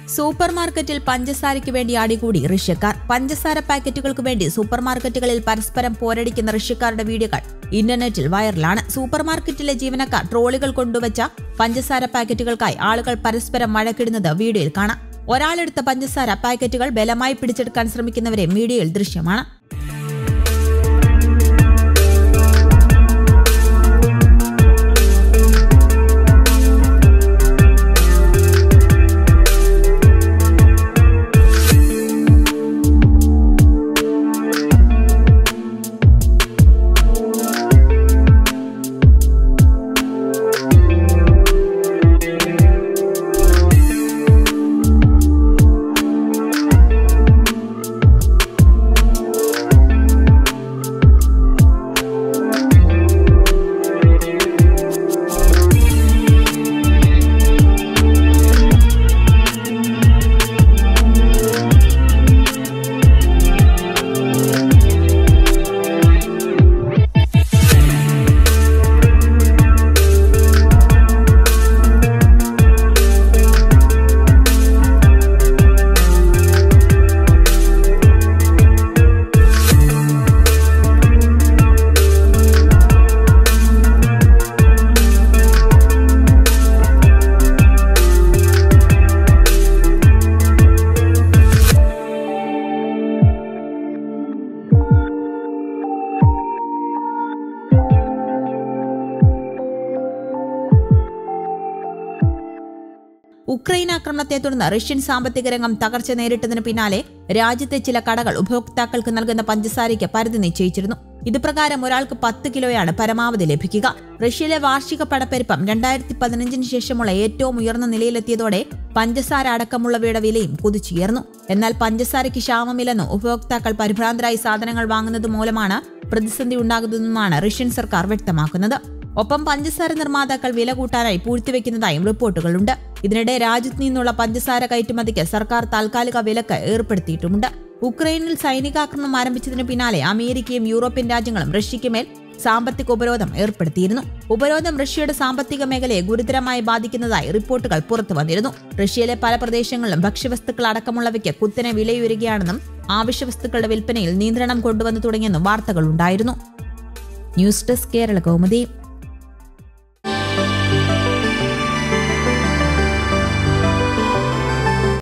super മാർക്കറ്റിൽ പഞ്ചസാരയ്ക്ക് വേണ്ടി അടികൂടി റഷ്യക്കാർ പഞ്ചസാര പാക്കറ്റുകൾക്ക് വേണ്ടി സൂപ്പർ മാർക്കറ്റുകളിൽ പരസ്പരം പോരടിക്കുന്ന റഷ്യക്കാരുടെ വീഡിയോകൾ ഇന്റർനെറ്റിൽ വൈറലാണ് സൂപ്പർ മാർക്കറ്റിലെ ജീവനക്കാർ ട്രോളികൾ കൊണ്ടുവച്ച പഞ്ചസാര പാക്കറ്റുകൾക്കായി ആളുകൾ പരസ്പരം വഴക്കിടുന്നത് വീഡിയോയിൽ കാണാം ഒരാളെടുത്ത പഞ്ചസാര പാക്കറ്റുകൾ ബലമായി പിടിച്ചെടുക്കാൻ ശ്രമിക്കുന്നവരെ വീഡിയോയിൽ ദൃശ്യമാണ് ഉക്രൈൻ ആക്രമണത്തെ തുടർന്ന് റഷ്യൻ സാമ്പത്തിക രംഗം തകർച്ച നേരിട്ടതിന് പിന്നാലെ രാജ്യത്തെ ചില കടകൾ ഉപഭോക്താക്കൾക്ക് നൽകുന്ന പഞ്ചസാരയ്ക്ക് പരിധി നിശ്ചയിച്ചിരുന്നു ഇതുപ്രകാരം ഒരാൾക്ക് പത്ത് കിലോയാണ് പരമാവധി ലഭിക്കുക റഷ്യയിലെ വാർഷിക പണപ്പെരുപ്പം രണ്ടായിരത്തി പതിനഞ്ചിന് ശേഷമുള്ള ഏറ്റവും ഉയർന്ന നിലയിലെത്തിയതോടെ പഞ്ചസാര അടക്കമുള്ളവയുടെ വിലയും കുതിച്ചുയർന്നു എന്നാൽ പഞ്ചസാരയ്ക്ക് ക്ഷാമമില്ലെന്നും ഉപഭോക്താക്കൾ പരിഭ്രാന്തരായി സാധനങ്ങൾ വാങ്ങുന്നത് മൂലമാണ് പ്രതിസന്ധി ഉണ്ടാകുന്നതെന്നുമാണ് റഷ്യൻ സർക്കാർ വ്യക്തമാക്കുന്നത് ഒപ്പം പഞ്ചസാര നിർമ്മാതാക്കൾ വില കൂട്ടാനായി പൂഴ്ത്തിവെക്കുന്നതായും റിപ്പോർട്ടുകളുണ്ട് ഇതിനിടെ രാജ്യത്ത് നിന്നുള്ള പഞ്ചസാര കയറ്റുമതിക്ക് സർക്കാർ താൽക്കാലിക വിലക്ക് ഏർപ്പെടുത്തിയിട്ടുമുണ്ട് ഉക്രൈനിൽ സൈനികാക്രമണം ആരംഭിച്ചതിന് പിന്നാലെ അമേരിക്കയും യൂറോപ്യൻ രാജ്യങ്ങളും റഷ്യയ്ക്ക് മേൽ സാമ്പത്തിക ഉപരോധം ഏർപ്പെടുത്തിയിരുന്നു ഉപരോധം റഷ്യയുടെ സാമ്പത്തിക മേഖലയെ ഗുരുതരമായി ബാധിക്കുന്നതായി റിപ്പോർട്ടുകൾ പുറത്തു വന്നിരുന്നു റഷ്യയിലെ പല പ്രദേശങ്ങളിലും ഭക്ഷ്യവസ്തുക്കൾ അടക്കമുള്ളവയ്ക്ക് കുത്തനെ വിലയുയരുകയാണെന്നും ആവശ്യവസ്തുക്കളുടെ വിൽപ്പനയിൽ നിയന്ത്രണം കൊണ്ടുവന്നു തുടങ്ങിയെന്നും വാർത്തകളുണ്ടായിരുന്നു ന്യൂസ് ഡെസ്ക് കേരള കൗമുദി